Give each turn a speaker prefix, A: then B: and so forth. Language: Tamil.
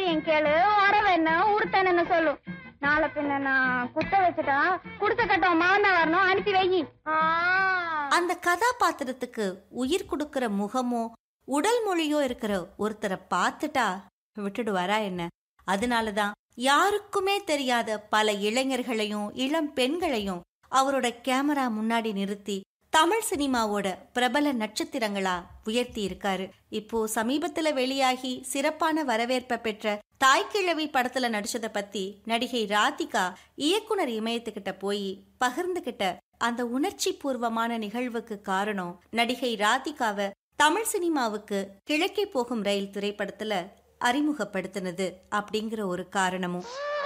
A: விஷயம் கேளு உறவு என்ன உடுத்தனன்னு சொல்லு நாளை பின்ன நான் குத்த வச்சுட்டா குடுத்த கட்டம் மாந்தா வரணும் அனுப்பி வை ஆ.
B: அந்த கதாபாத்திரத்துக்கு உயிர் கொடுக்கிற முகமோ உடல் மொழியோ இருக்கிற ஒருத்தரை பார்த்துட்டா விட்டுடுவாரா என்ன அதனாலதான் யாருக்குமே தெரியாத பல இளைஞர்களையும் இளம் பெண்களையும் அவரோட கேமரா முன்னாடி நிறுத்தி தமிழ் சினிமாவோட பிரபல நட்சத்திரங்களா உயர்த்தி இருக்காரு இப்போ சமீபத்துல வெளியாகி சிறப்பான வரவேற்பை பெற்ற தாய்க்கிழவி படத்துல நடிச்சத பத்தி நடிகை ராதிகா இயக்குனர் இமயத்துக்கிட்ட போய் பகிர்ந்துகிட்ட அந்த உணர்ச்சி பூர்வமான நிகழ்வுக்கு காரணம் நடிகை ராதிகாவை தமிழ் சினிமாவுக்கு கிழக்கே போகும் ரயில் திரைப்படத்துல அறிமுகப்படுத்தினது அப்படிங்கிற ஒரு காரணமும்